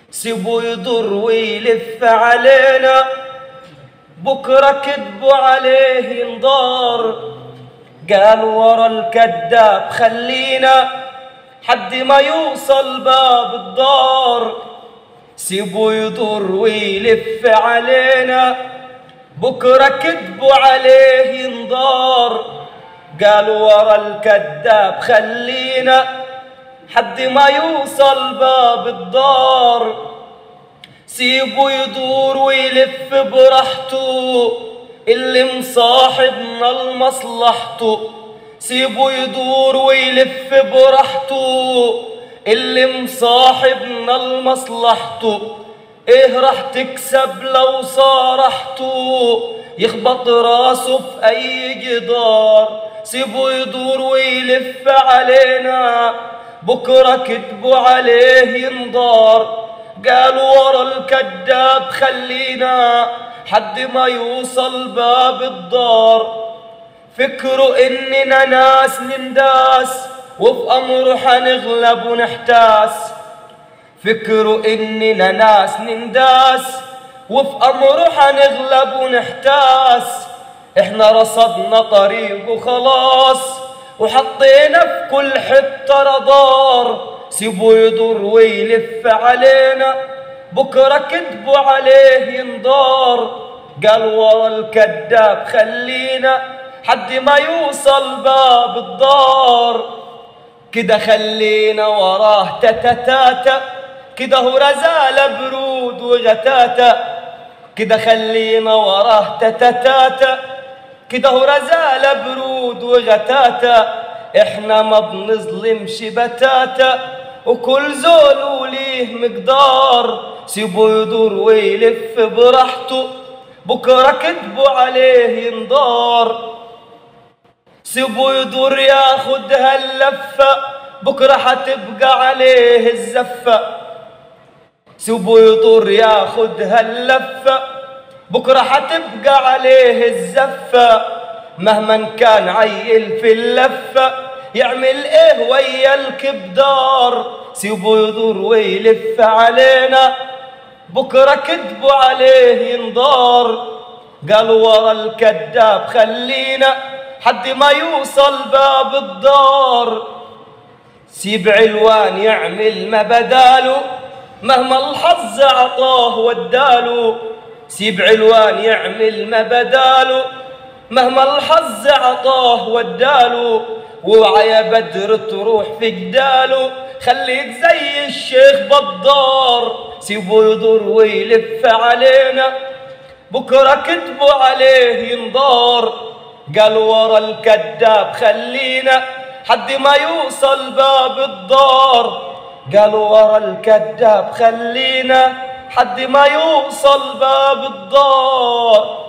سيبوا يضر ويلف علينا بكرة كذبوا عليه ينضار قال ورا الكذاب خلينا حد ما يوصل باب الدار سيبوا يضر ويلف علينا بكرة كذبوا عليه ينضار قال ورا الكذاب خلينا حد ما يوصل باب الدار سيبوا يدور ويلف براحته اللي مصاحبنا لمصلحته سيبوا يدور ويلف براحته اللي مصاحبنا لمصلحته ايه راح تكسب لو صارحته يخبط راسه في اي جدار سيبوا يدور ويلف علينا بكره كتبوا عليه ينضار قالوا ورا الكذاب خلينا حد ما يوصل باب الدار فكروا اننا ناس ننداس وفي امره حنغلب ونحتاس فكروا اننا ناس ننداس وفي امره حنغلب ونحتاس احنا رصدنا طريق وخلاص وحطينا في كل حته رادار سيبوا يدور ويلف علينا بكره كذبوا عليه ينضار قال ورا الكذاب خلينا حد ما يوصل باب الدار كده خلينا وراه تتتاتا كده هو رزالة برود وغتاتا كده خلينا وراه تتتاتا كده هو رزالة برود وغتاتا احنا ما بنظلمش بتاتا وكل زول وليه مقدار سيبوا يدور ويلف براحته بكره كذبوا عليه ينضار سيبوا يدور ياخد هاللفة بكرة حتبقى عليه الزفة سيبوا يدور ياخد هاللفة بكرة حتبقى عليه الزفة مهما كان عيل في اللفة يعمل ايه ويا الكبدار سيبوا يدور ويلف علينا بكرة كذبوا عليه ينضار قالوا ورا الكذاب خلينا حد ما يوصل باب الدار سيب علوان يعمل ما بداله مهما الحظ عطاه وداله سيب علوان يعمل ما بداله مهما الحظ عطاه وداله ووعى يا بدر تروح في جداله خليك زي الشيخ بدار سيبه يدور ويلف علينا بكره كتبوا عليه ينضار قال ورا الكذاب خلينا حد ما يوصل باب الدار قالوا ورا الكذاب خلينا حد ما يوصل باب الدار